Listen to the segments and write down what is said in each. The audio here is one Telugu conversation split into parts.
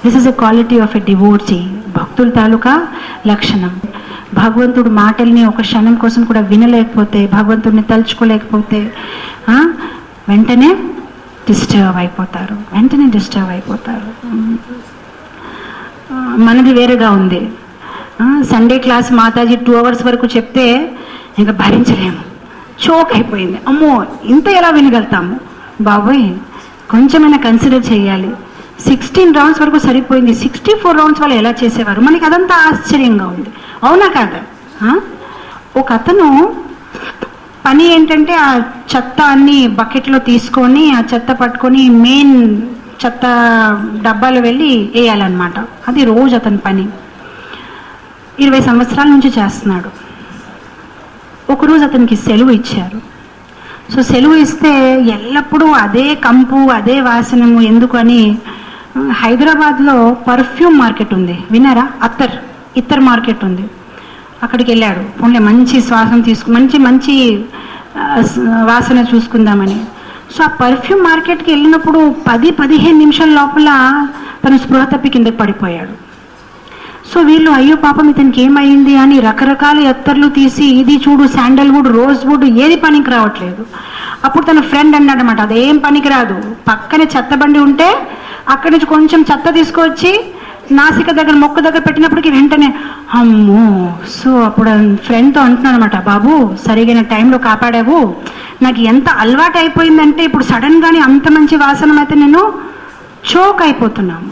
This is a quality of a డివోర్టీ భక్తుల తాలూకా లక్షణం భగవంతుడు మాటల్ని ఒక క్షణం కోసం కూడా వినలేకపోతే భగవంతుడిని తలుచుకోలేకపోతే ఆ, వెంటనే డిస్టర్బ్ అయిపోతారు వెంటనే డిస్టర్బ్ అయిపోతారు ఆ, మనది వేరేగా ఉంది ఆ, Sunday class Mataji two hours వరకు చెప్తే ఇంకా భరించలేము చోక్ అయిపోయింది అమ్మో ఇంత ఎలా వినగలుగుతాము బాబోయ్ కొంచెమైనా కన్సిడర్ చేయాలి సిక్స్టీన్ రౌండ్స్ వరకు సరిపోయింది సిక్స్టీ ఫోర్ రౌండ్స్ వాళ్ళు ఎలా చేసేవారు మనకి అదంతా ఆశ్చర్యంగా ఉంది అవునా కాదా ఆ? ఒక అతను పని ఏంటంటే ఆ చెత్త అన్ని బకెట్లో తీసుకొని ఆ చెత్త పట్టుకొని మెయిన్ చెత్త డబ్బాలు వెళ్ళి వేయాలన్నమాట అది రోజు అతని పని ఇరవై సంవత్సరాల నుంచి చేస్తున్నాడు ఒకరోజు అతనికి సెలవు ఇచ్చారు సో సెలవు ఇస్తే ఎల్లప్పుడూ అదే కంపు అదే వాసనము ఎందుకు అని ఆ, హైదరాబాద్లో పర్ఫ్యూమ్ మార్కెట్ ఉంది విన్నారా అత్తర్ ఇత్తర్ మార్కెట్ ఉంది అక్కడికి వెళ్ళాడు పోన్లే మంచి శ్వాసం తీసుకు మంచి మంచి ఆ, స- వాసన చూసుకుందామని సో ఆ పర్ఫ్యూమ్ మార్కెట్కి వెళ్ళినప్పుడు పది పదిహేను నిమిషాల లోపల తను స్పృహ తప్పి కిందకి పడిపోయాడు సో వీళ్ళు అయ్యో పాపం ఇతనికి ఏమైంది అని రకరకాల ఎత్తర్లు తీసి ఇది చూడు శాండల్వుడ్ రోజ్ వుడ్ ఏది పనికి రావట్లేదు అప్పుడు తన ఫ్రెండ్ అన్నాడనమాట అదేం పనికి రాదు పక్కనే చెత్త బండి ఉంటే అక్కడి నుంచి కొంచెం చెత్త తీసుకొచ్చి నాసిక దగ్గర మొక్క దగ్గర పెట్టినప్పటికీ వెంటనే అమ్మో సో అప్పుడు ఫ్రెండ్తో అంటున్నాడు అనమాట బాబు సరిగిన టైంలో కాపాడావు నాకు ఎంత అలవాటు అయిపోయిందంటే ఇప్పుడు సడన్ గానే అంత మంచి వాసన అయితే నేను చోక్ అయిపోతున్నాము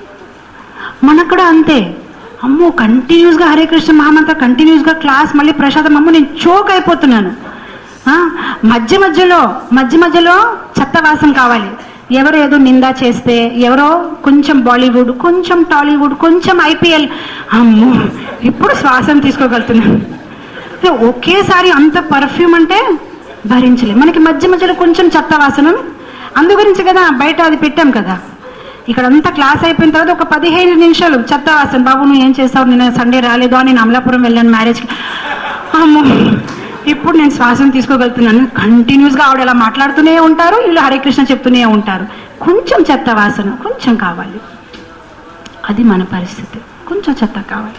మనకు కూడా అంతే అమ్మో కంటిన్యూస్ గా హరే కృష్ణ మహామంత్ర కంటిన్యూస్ గా క్లాస్ మళ్ళీ ప్రసాదం అమ్మో నేను చోక్ అయిపోతున్నాను ఆ, మధ్య మధ్యలో మధ్య మధ్యలో చెత్త వాసన కావాలి ఎవరో ఏదో నిందా చేస్తే ఎవరో కొంచెం బాలీవుడ్ కొంచెం టాలీవుడ్ కొంచెం ఐపీఎల్ అమ్మో ఇప్పుడు శ్వాసం తీసుకోగలుగుతున్నాను అంటే ఒకేసారి అంత పర్ఫ్యూమ్ అంటే భరించలేం మనకి మధ్య మధ్యలో కొంచెం చెత్త వాసన అందు గురించి కదా బయట అది పెట్టాం కదా ఇక్కడ అంతా క్లాస్ అయిపోయిన తర్వాత ఒక పదిహేను నిమిషాలు చెత్త వాసన బాబు నువ్వు ఏం చేస్తావు నేను సండే రాలేదు అని నేను అమలాపురం వెళ్ళాను మ్యారేజ్కి అమ్మో ఇప్పుడు నేను శ్వాసం తీసుకోగలుగుతున్నాను కంటిన్యూస్గా ఆవిడ అలా మాట్లాడుతూనే ఉంటారు వీళ్ళు హరే కృష్ణ చెప్తూనే ఉంటారు కొంచెం చెత్త వాసన కొంచెం కావాలి అది మన పరిస్థితి కొంచెం చెత్త కావాలి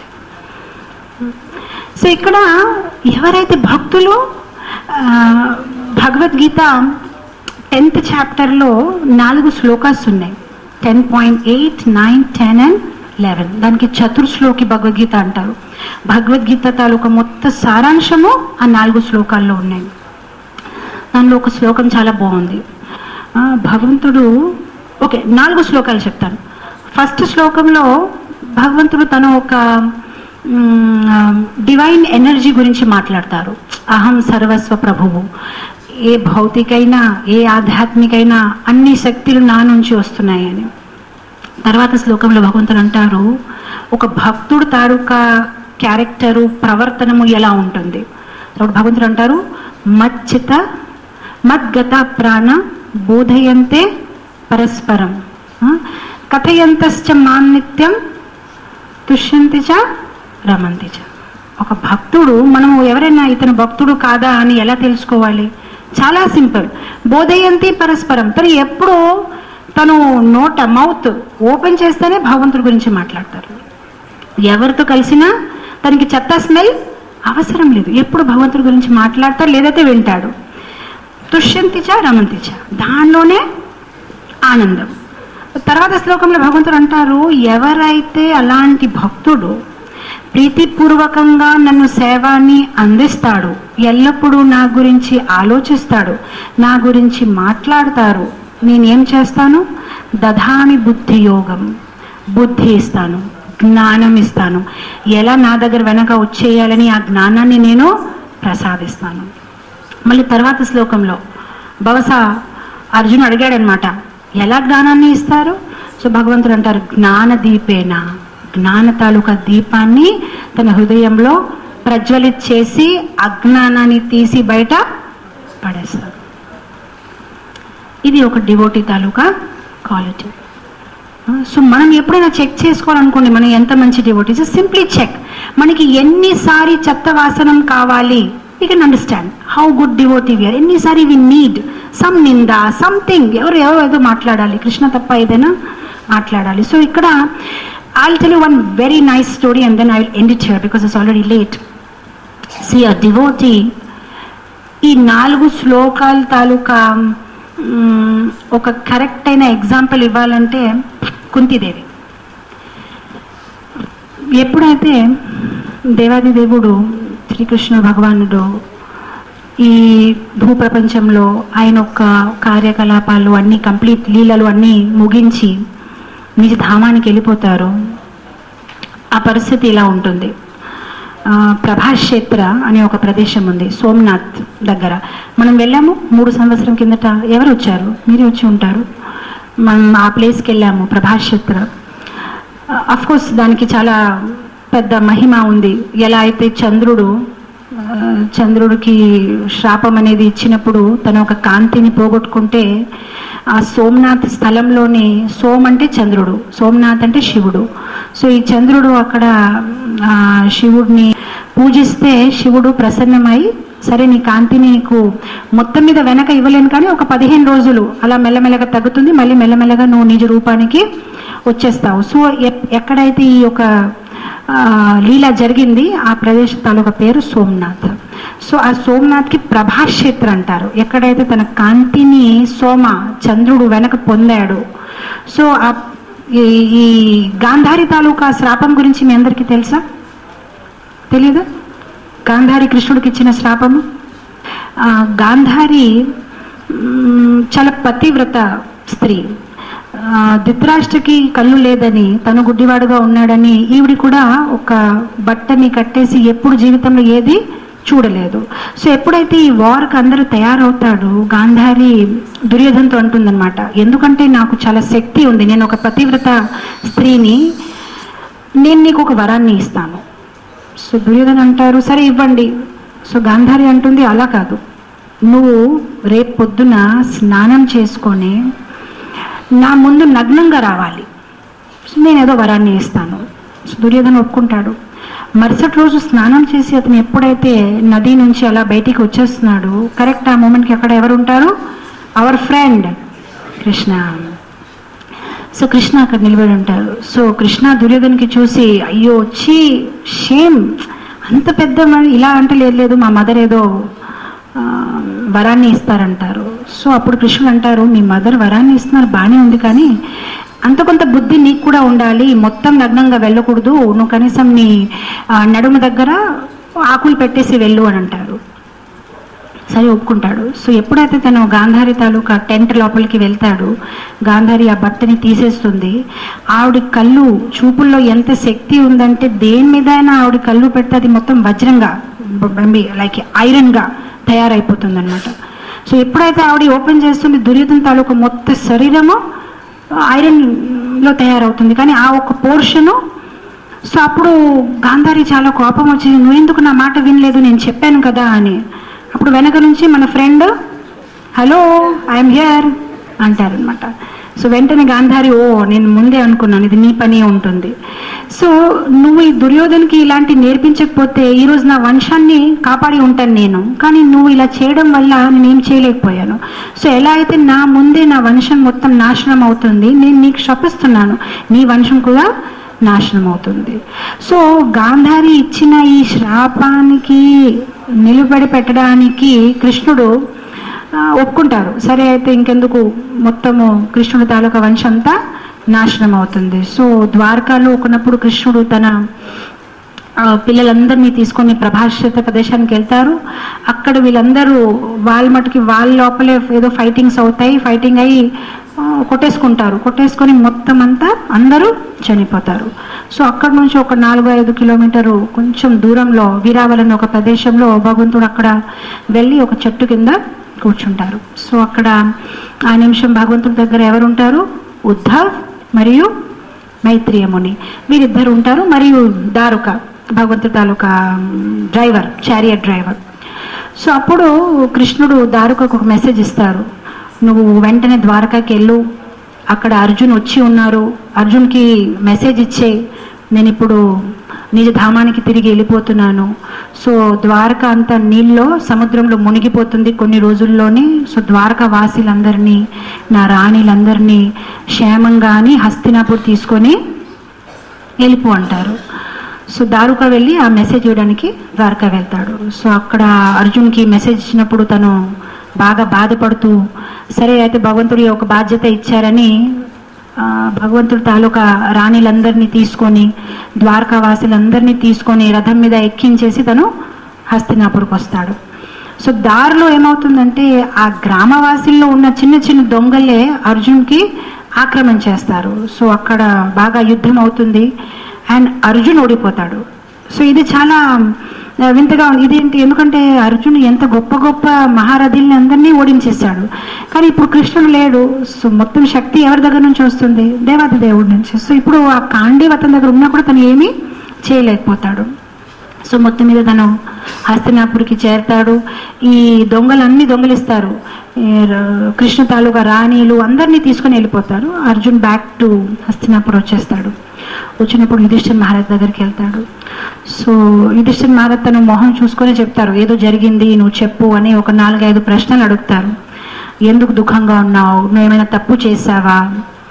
సో ఇక్కడ ఎవరైతే భక్తులు ఆ, భగవద్గీత టెన్త్ చాప్టర్లో నాలుగు శ్లోకాస్ ఉన్నాయి ten point eight nine ten and eleven దానికి చతుర్శ్లోకి భగవద్గీత అంటారు భగవద్గీత తాలూకా మొత్తం సారాంశము ఆ నాలుగు శ్లోకాల్లో ఉన్నాయి దానిలో ఒక శ్లోకం చాలా బాగుంది ఆ, భగవంతుడు ఓకే నాలుగు శ్లోకాలు చెప్తాను ఫస్ట్ శ్లోకంలో భగవంతుడు తను ఒక డివైన్ ఎనర్జీ గురించి మాట్లాడతారు అహం సర్వస్వ ప్రభువు ఏ భౌతికైనా ఏ ఆధ్యాత్మికైనా అన్ని శక్తులు నా నుంచి వస్తున్నాయని తర్వాత శ్లోకంలో భగవంతుడు అంటారు ఒక భక్తుడు తాలూకా క్యారెక్టరు ప్రవర్తనము ఎలా ఉంటుంది అప్పుడు భగవంతుడు అంటారు మచ్చిత మద్గత ప్రాణ బోధయంతే పరస్పరం ఆ? కథయంతశ్చ మాన్నిత్యం తుష్యంతి చ రమంతి చ ఒక భక్తుడు మనము ఎవరైనా ఇతను భక్తుడు కాదా అని ఎలా తెలుసుకోవాలి చాలా సింపుల్ బోధయంతి పరస్పరం తను ఎప్పుడు తను నోట మౌత్ ఓపెన్ చేస్తేనే భగవంతుడి గురించి మాట్లాడతారు ఎవరితో కలిసినా తనకి చెత్త స్మెల్ అవసరం లేదు ఎప్పుడు భగవంతుడి గురించి మాట్లాడతారు లేదైతే వింటాడు తుష్యంతిచ రమంతిచ దానిలోనే ఆనందం తర్వాత శ్లోకంలో భగవంతుడు అంటారు ఎవరైతే అలాంటి భక్తుడు ప్రీతిపూర్వకంగా నన్ను సేవాన్ని అందిస్తాడు ఎల్లప్పుడూ నా గురించి ఆలోచిస్తాడు నా గురించి మాట్లాడతారు నేనేం చేస్తాను దధామి బుద్ధి యోగం బుద్ధి ఇస్తాను జ్ఞానం ఇస్తాను ఎలా నా దగ్గర వెనక వచ్చేయాలని ఆ జ్ఞానాన్ని నేను ప్రసాదిస్తాను మళ్ళీ తర్వాత శ్లోకంలో బహుశా అర్జున్ అడిగాడనమాట ఎలా జ్ఞానాన్ని ఇస్తారు సో భగవంతుడు అంటారు జ్ఞాన దీపేన జ్ఞాన తాలూకా దీపాన్ని తన హృదయంలో ప్రజ్వలిత్ చేసి అజ్ఞానాన్ని తీసి బయట పడేస్తారు ఇది ఒక డివోటీ తాలూకా క్వాలిటీ సో మనం ఎప్పుడైనా చెక్ చేసుకోవాలనుకోండి మనం ఎంత మంచి డివోటీస్ సింప్లీ చెక్ మనకి ఎన్నిసారి చెత్త వాసనం కావాలి we can understand how good devotee we are ఎన్నిసారి వి నీడ్ సమ్ నింద సంథింగ్ ఎవరు ఎవరు ఏదో మాట్లాడాలి కృష్ణ తప్ప ఏదైనా మాట్లాడాలి సో ఇక్కడ I tell you one very nice story and then I will end it here because it's already late see a devotee ఈ నాలుగు శ్లోకాల తాలూకా మ్, ఒక కరెక్ట్ అయిన ఎగ్జాంపుల్ ఇవ్వాలంటే కుంతిదేవి ఎప్పుడైతే దేవాది దేవుడు శ్రీకృష్ణ భగవానుడు ఈ భూప్రపంచంలో ఆయన యొక్క కార్యకలాపాలు అన్ని కంప్లీట్ లీలలు అన్నీ ముగించి నిజ ధామానికి వెళ్ళిపోతారు ఆ పరిస్థితి ఇలా ఉంటుంది ఆ, ప్రభాక్షేత్ర అనే ఒక ప్రదేశం ఉంది సోమనాథ్ దగ్గర మనం వెళ్ళాము మూడు సంవత్సరం కిందట ఎవరు వచ్చారు మీరే వచ్చి ఉంటారు మనం ఆ ప్లేస్కి వెళ్ళాము ప్రభాక్షేత్ర అఫ్ కోర్స్ దానికి చాలా పెద్ద మహిమ ఉంది ఎలా అయితే చంద్రుడు ఆ, చంద్రుడికి శాపం అనేది ఇచ్చినప్పుడు తన ఒక కాంతిని పోగొట్టుకుంటే ఆ సోమనాథ్ స్థలంలోని సోమ్ అంటే చంద్రుడు సోమనాథ్ అంటే శివుడు సో ఈ చంద్రుడు అక్కడ ఆ, శివుడిని పూజిస్తే శివుడు ప్రసన్నమై సరే నీ కాంతిని నీకు మొత్తం మీద వెనక ఇవ్వలేను కానీ ఒక పదిహేను రోజులు అలా మెల్లమెల్లగా తగ్గుతుంది మళ్ళీ మెల్లమెల్లగా నువ్వు నిజ రూపానికి వచ్చేస్తావు సో ఎప్- ఎక్కడైతే ఈ యొక్క ఆ, లీల జరిగింది ఆ ప్రదేశ తాలూకా పేరు సోమనాథ్ సో ఆ సోమనాథ్కి ప్రభాక్షేత్ర అంటారు ఎక్కడైతే తన కాంతిని సోమ చంద్రుడు వెనక పొందాడు సో ఆ ఈ ఈ గాంధారి తాలూకా శ్రాపం గురించి మీ అందరికీ తెలుసా తెలీదు గాంధారి కృష్ణుడికి ఇచ్చిన శ్రాపము ఆ, గాంధారి మ్, చాలా పతివ్రత స్త్రీ ఆ, ధృతరాష్ట్రకి కళ్ళు లేదని తను గుడ్డివాడుగా ఉన్నాడని ఈవిడి కూడా ఒక బట్టని కట్టేసి ఎప్పుడు జీవితంలో ఏది చూడలేదు సో ఎప్పుడైతే ఈ వార్కి అందరూ తయారవుతాడు గాంధారి దుర్యోధనతో అంటుందన్నమాట ఎందుకంటే నాకు చాలా శక్తి ఉంది నేను ఒక పతివ్రత స్త్రీని నేను నీకు ఒక వరాన్ని ఇస్తాను సో దుర్యోధన అంటారు సరే ఇవ్వండి సో గాంధారి అంటుంది అలా కాదు నువ్వు రేపు పొద్దున స్నానం చేసుకొని నా ముందు నగ్నంగా రావాలి సో నేను ఏదో వరాన్ని ఇస్తాను సో దుర్యోధన ఒప్పుకుంటాడు మరుసటి రోజు స్నానం చేసి అతను ఎప్పుడైతే నది నుంచి అలా బయటికి వచ్చేస్తున్నాడు కరెక్ట్ ఆ మూమెంట్కి అక్కడ ఎవరు ఉంటారు our friend Krishna so Krishna అక్కడ నిలబడి ఉంటారు సో కృష్ణ దుర్యోధనకి చూసి అయ్యో వచ్చి షేమ్ అంత పెద్ద మ- ఇలా అంటే లేదు లేదు మా మదర్ ఏదో ఆ, వరాన్ని ఇస్తారంటారు సో అప్పుడు కృష్ణుడు అంటారు మీ మదర్ వరాన్ని ఇస్తున్నారు బాగానే ఉంది కానీ అంత కొంత బుద్ధి నీకు కూడా ఉండాలి మొత్తం నగ్నంగా వెళ్ళకూడదు నువ్వు కనీసం నీ ఆ, నడుము దగ్గర ఆకులు పెట్టేసి వెళ్ళు అని అంటారు సరే ఒప్పుకుంటాడు సో ఎప్పుడైతే తను గాంధారి తాలూకా టెంట్ లోపలికి వెళ్తాడు గాంధారి ఆ బట్టని తీసేస్తుంది ఆవిడ కళ్ళు చూపుల్లో ఎంత శక్తి ఉందంటే దేని మీద అయినా ఆవిడ కళ్ళు పెడితే అది మొత్తం వజ్రంగా లైక్ ఐరన్గా తయారైపోతుంది అనమాట సో ఎప్పుడైతే ఆవిడ ఓపెన్ చేస్తుంది దుర్యోధన తాలూకా మొత్తం శరీరము ఐరన్ లో తయారవుతుంది కానీ ఆ ఒక పోర్షను సో అప్పుడు గాంధారి చాలా కోపం వచ్చింది నువ్వు ఎందుకు నా మాట వినలేదు నేను చెప్పాను కదా అని అప్పుడు వెనక నుంచి మన ఫ్రెండ్ హలో ఐఎమ్ హియర్ అంటారనమాట సో వెంటనే గాంధారి ఓ నేను ముందే అనుకున్నాను ఇది నీ పని ఉంటుంది సో నువ్వు ఈ దుర్యోధనకి ఇలాంటి నేర్పించకపోతే ఈరోజు నా వంశాన్ని కాపాడి ఉంటాను నేను కానీ నువ్వు ఇలా చేయడం వల్ల నేనేం చేయలేకపోయాను సో ఎలా అయితే నా ముందే నా వంశం మొత్తం నాశనం అవుతుంది నేను నీకు శపిస్తున్నాను నీ వంశం కూడా నాశనం అవుతుంది సో గాంధారి ఇచ్చిన ఈ శ్రాపానికి నిలబడి పెట్టడానికి కృష్ణుడు ఆ, ఒప్పుకుంటారు సరే అయితే ఇంకెందుకు మొత్తము కృష్ణుడు తాలూకా వంశం అంతా నాశనం అవుతుంది సో ద్వారకాలో ఒకనప్పుడు కృష్ణుడు తన ఆ, పిల్లలందరినీ తీసుకొని ప్రభాషిత ప్రదేశానికి వెళ్తారు అక్కడ వీళ్ళందరూ వాళ్ళ మటుకి వాళ్ళ లోపలే ఏదో ఫైటింగ్స్ అవుతాయి ఫైటింగ్ అయ్యి ఆ, కొట్టేసుకుంటారు కొట్టేసుకొని మొత్తం అంతా అందరూ చనిపోతారు సో అక్కడ నుంచి ఒక నాలుగు ఐదు కిలోమీటరు కొంచెం దూరంలో వీరావలని ఒక ప్రదేశంలో భగవంతుడు అక్కడ వెళ్ళి ఒక చెట్టు కింద కూర్చుంటారు సో అక్కడ ఆ నిమిషం భగవంతుడి దగ్గర ఎవరు ఉంటారు ఉద్ధవ్ మరియు మైత్రియ ముని వీరిద్దరు ఉంటారు మరియు దారుక భగవంతుడి తాలూకా డ్రైవర్ చారియట్ డ్రైవర్ సో అప్పుడు కృష్ణుడు దారుకకు ఒక మెసేజ్ ఇస్తారు నువ్వు వెంటనే ద్వారకాకి వెళ్ళు అక్కడ అర్జున్ వచ్చి ఉన్నారు అర్జున్కి మెసేజ్ ఇచ్చే నేను ఇప్పుడు నిజ ధామానికి తిరిగి వెళ్ళిపోతున్నాను సో ద్వారక అంతా నీళ్ళలో సముద్రంలో మునిగిపోతుంది కొన్ని రోజుల్లోనే సో ద్వారక వాసులందరినీ నా రాణిలందరినీ క్షేమంగా అని హస్తినాపూర్ తీసుకొని వెళ్ళిపో అంటారు సో దారుక వెళ్ళి ఆ మెసేజ్ ఇవ్వడానికి ద్వారకా వెళ్తాడు సో అక్కడ అర్జున్కి మెసేజ్ ఇచ్చినప్పుడు తను బాగా బాధపడుతూ సరే అయితే భగవంతుడి ఒక బాధ్యత ఇచ్చారని ఆ, భగవంతుడి తాలూకా రాణిలందరినీ తీసుకొని ద్వారకా వాసులందరినీ తీసుకొని రథం మీద ఎక్కించేసి తను హస్తినాపూర్కి వస్తాడు సో దారిలో ఏమవుతుందంటే ఆ గ్రామవాసుల్లో ఉన్న చిన్న చిన్న దొంగలే అర్జున్కి ఆక్రమణ చేస్తారు సో అక్కడ బాగా యుద్ధం అవుతుంది అండ్ అర్జున్ ఓడిపోతాడు సో ఇది చాలా ఆ, వింతగా ఉంది ఇదేంటి ఎందుకంటే అర్జున్ ఎంత గొప్ప గొప్ప మహారథుల్ని అందరినీ ఓడించేశాడు కానీ ఇప్పుడు కృష్ణుడు లేడు సో మొత్తం శక్తి ఎవరి దగ్గర నుంచి వస్తుంది దేవాది దేవుడి నుంచి సో ఇప్పుడు ఆ కాండీవ్ అతని దగ్గర ఉన్నా కూడా తను ఏమీ చేయలేకపోతాడు సో మొత్తం మీద తను హస్తినాపురికి చేరతాడు ఈ దొంగలన్నీ దొంగలిస్తారు ఈ ర- కృష్ణ తాలూకా రాణీలు అందరినీ తీసుకొని వెళ్ళిపోతారు అర్జున్ బ్యాక్ టు హస్తినాపుర్ వచ్చేస్తాడు వచ్చినప్పుడు యుధిష్ఠిర్ మహారాజ్ దగ్గరికి వెళ్తాడు సో యుధిష్ఠిర్ మహారాజ్ తన మొహం చూసుకొని చెప్తారు ఏదో జరిగింది నువ్వు చెప్పు అని ఒక నాలుగైదు ప్రశ్నలు అడుగుతారు ఎందుకు దుఃఖంగా ఉన్నావు నువ్వు ఏమైనా తప్పు చేశావా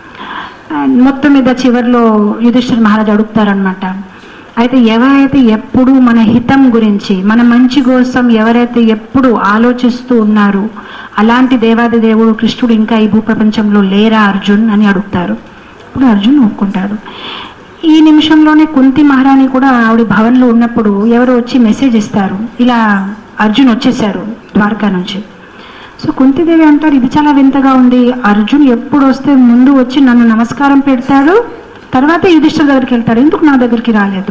అండ్ మొత్తం మీద చివరిలో యుధిష్ఠిర్ మహారాజ్ అడుగుతారనమాట అయితే ఎవరైతే ఎప్పుడు మన హితం గురించి మన మంచి కోసం ఎవరైతే ఎప్పుడు ఆలోచిస్తూ ఉన్నారు అలాంటి దేవాది దేవుడు కృష్ణుడు ఇంకా ఈ భూప్రపంచంలో లేరా అర్జున్ అని అడుగుతారు ఇప్పుడు అర్జున్ ఒప్పుకుంటాడు ఈ నిమిషంలోనే కుంతి మహారాణి కూడా ఆవిడ భవన్లో ఉన్నప్పుడు ఎవరు వచ్చి మెసేజ్ ఇస్తారు ఇలా అర్జున్ వచ్చేసారు ద్వారకా నుంచి సో కుంతిదేవి అంటారు ఇది చాలా వింతగా ఉంది అర్జున్ ఎప్పుడు వస్తే ముందు వచ్చి నన్ను నమస్కారం పెడతాడు తర్వాత యుధిష్ఠిర్ దగ్గరికి వెళ్తాడు ఎందుకు నా దగ్గరికి రాలేదు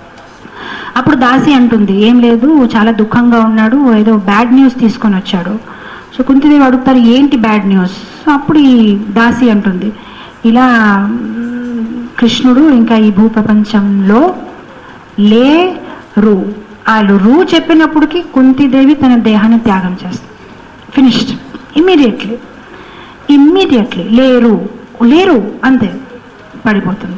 అప్పుడు దాసి అంటుంది ఏం లేదు చాలా దుఃఖంగా ఉన్నాడు ఏదో బ్యాడ్ న్యూస్ తీసుకొని వచ్చాడు సో కుంతిదేవి అడుగుతారు ఏంటి బ్యాడ్ న్యూస్ సో అప్పుడు ఈ దాసి అంటుంది ఇలా మ్, కృష్ణుడు ఇంకా ఈ భూప్రపంచంలో లేరు వాళ్ళు రూ చెప్పినప్పటికీ కుంతిదేవి తన దేహాన్ని త్యాగం చేస్తుంది ఫినిష్డ్ ఇమ్మీడియట్లీ ఇమ్మీడియట్లీ లేరు లేరు అంతే పడిపోతుంది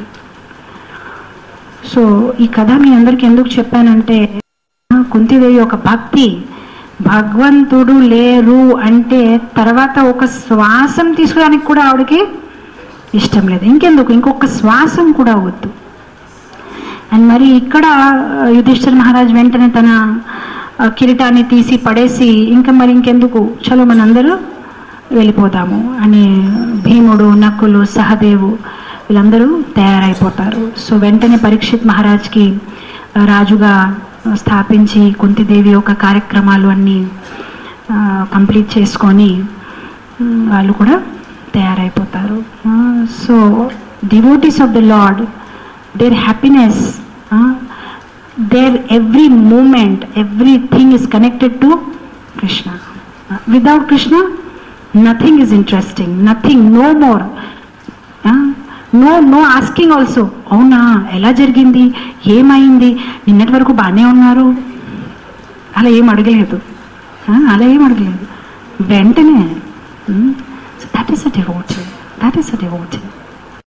సో ఈ కథ మీ అందరికి ఎందుకు చెప్పానంటే కుంతిదేవి ఒక భక్తి భగవంతుడు లేరు అంటే తర్వాత ఒక శ్వాసం తీసుకోవడానికి కూడా ఆవిడకి ఇష్టం లేదు ఇంకెందుకు ఇంకొక శ్వాసం కూడా వద్దు అండ్ మరి ఇక్కడ ఆ, యుధిష్ఠిర్ మహారాజ్ వెంటనే తన ఆ, కిరీటాన్ని తీసి పడేసి ఇంకా మరి ఇంకెందుకు చలో మనందరూ వెళ్ళిపోదాము అని భీముడు నకులు సహదేవు వీళ్ళందరూ తయారైపోతారు సో వెంటనే పరీక్షిత్ మహారాజ్కి ఆ, రాజుగా స్థాపించి కుంతిదేవి యొక్క కార్యక్రమాలు అన్నీ కంప్లీట్ చేసుకొని ఉమ్, వాళ్ళు కూడా తయారైపోతారు so devotees of the lord there happiness there every moment everything is connected to Krishna without Krishna nothing is interesting nothing no more no no asking also అవునా ఎలా జరిగింది ఏమైంది నిన్నటి వరకు బాగానే ఉన్నారు అలా ఏం అడగలేదు ఆ, అలా ఏం అడగలేదు వెంటనే that is a devotee that is a devotee